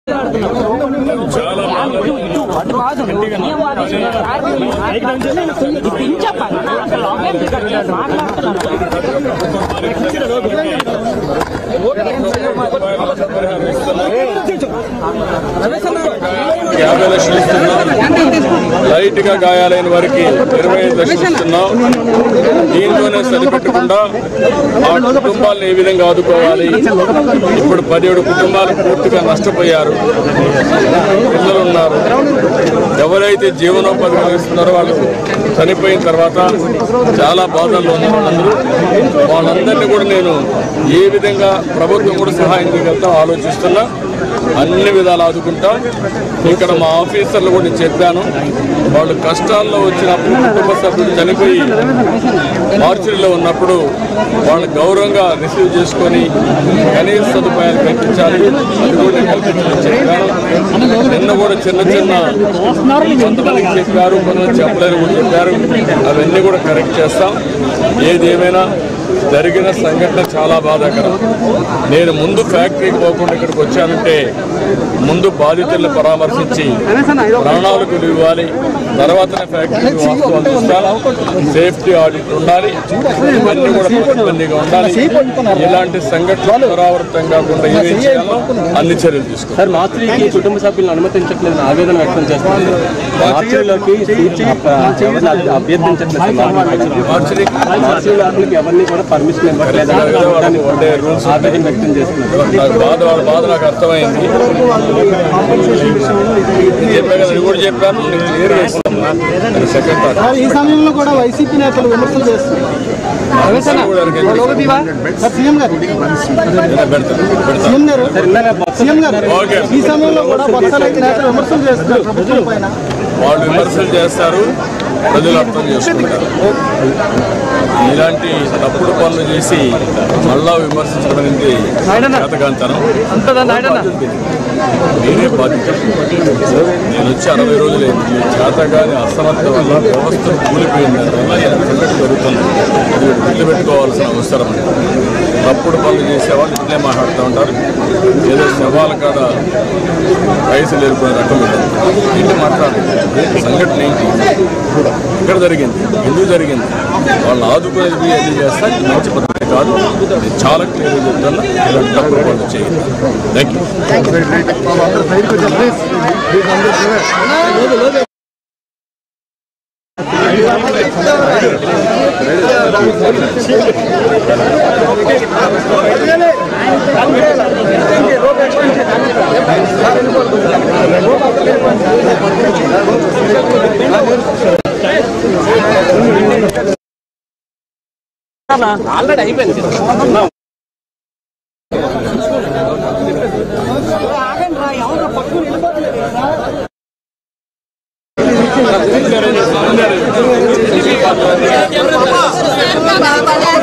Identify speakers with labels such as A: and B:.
A: చాలా బాగా యాభై లక్షలు ఇస్తున్నాం లైట్ గా గాయాలైన వారికి ఇరవై ఐదు లక్షలు ఇస్తున్నాం దీంతోనే సరిపెట్టకుండా ఆ కుటుంబాలను ఏ విధంగా ఆదుకోవాలి ఇప్పుడు పదిహేడు కుటుంబాలు పూర్తిగా నష్టపోయారు పిల్లలు ఉన్నారు ఎవరైతే జీవనోపాధి కలిగిస్తున్నారో వాళ్ళు చనిపోయిన తర్వాత చాలా బాధల్లో ఉన్నారు వాళ్ళందరూ వాళ్ళందరినీ కూడా నేను ఏ విధంగా ప్రభుత్వం కూడా సహాయం చేయగలుగుతాం ఆలోచిస్తున్నా అన్ని విధాలు ఆదుకుంటాం ఇక్కడ మా ఆఫీసర్లు కూడా నేను చెప్పాను వాళ్ళు కష్టాల్లో వచ్చినప్పుడు కుటుంబ సభ్యులు చనిపోయి మార్చిలో ఉన్నప్పుడు వాళ్ళు గౌరవంగా రిసీవ్ చేసుకొని కనీస సదుపాయాలు కల్పించాలి అది కూడా నేను కల్పించమని చెప్పాను నిన్న కూడా చిన్న చిన్న కొంతమందికి చెప్పారు కొంతమంది చెప్పలేరు కూడా చెప్పారు అవన్నీ కూడా కరెక్ట్ చేస్తాం ఏది ఏమైనా జరిగిన సంఘటన చాలా బాధాకరం నేను ముందు ఫ్యాక్టరీకి పోకుండా ఇక్కడికి వచ్చానంటే ముందు బాధితులను పరామర్శించి ప్రాణాలకు ఇవ్వాలి తర్వాతనే ఫ్యాక్టరీకి వాస్తవాలు చూస్తాను సేఫ్టీ ఆడిట్ ఉండాలి ఇవన్నీ కూడా పకడ్బందీగా ఉండాలి ఇలాంటి సంఘటనలు పునరావృతం కాకుండా ఏమేం చేయాలో అన్ని చర్యలు తీసుకోవాలి
B: సార్ మార్చికి కుటుంబ సభ్యులను అనుమతించట్లేదని ఆవేదన వ్యక్తం చేస్తున్నారు మార్చిలోకి ఎవరిని అభ్యర్థించట్లేదు సార్
A: మార్చిని
B: మార్చిలోకి ఎవరిని కూడా పర్మిషన్ ఇవ్వట్లేదు
A: ఉండే రూల్స్
B: ఆవేదన వ్యక్తం చేస్తున్నారు
A: నాకు బాధ వాళ్ళ బాధ నాకు అర్థమైంది చెప్పా కదా నేను కూడా చెప్పాను నేను క్లియర్ చేస్తాను సెకండ్ థాట్
C: ఈ సమయంలో కూడా వైసీపీ నేతలు విమర్శలు చేస్తున్నారు సార్ సీఎం గారు
A: పెడతాను పెడతాను
C: సీఎం గారు సీఎం గారు
A: ఓకే.
C: ఈ సమయంలో కూడా బొత్స నేతలు విమర్శలు చేస్తున్నారు ప్రభుత్వం పైన
A: వాళ్ళు విమర్శలు చేస్తారు ప్రజలు అర్థం చేసుకుంటారు ఇలాంటి తప్పుడు పనులు చేసి మళ్ళా విమర్శించడం అనేది చేతకాంతనం నేనే బాధ్యత నేను వచ్చి అరవై రోజులు అయింది ఈ చేతగాని అసమర్థ వల్ల వ్యవస్థ కూలిపోయింది దానివల్ల ఎంత సంగతి జరుగుతుంది అది గుర్తుపెట్టుకోవాల్సిన అవసరం ఉంది. తప్పుడు పనులు చేసేవాళ్ళు ఇట్లే మాట్లాడుతూ ఉంటారు ఏదో శవాల కాడ వయసు లేరుకునే రకం ఉంటుంది. ఏంటి మాట్లాడాలి ఏంటి సంఘటన ఏంటి ఇక్కడ జరిగింది ఎందుకు జరిగింది వాళ్ళు ఆదుకునేది ఎందుకు చేస్తా ఇది మంచి పద్ధతి కాదు నేను చాలా క్లియర్గా చెప్తున్నా ఇలాంటి తప్పుడు పనులు చేయండి థ్యాంక్ యూ
D: బాబా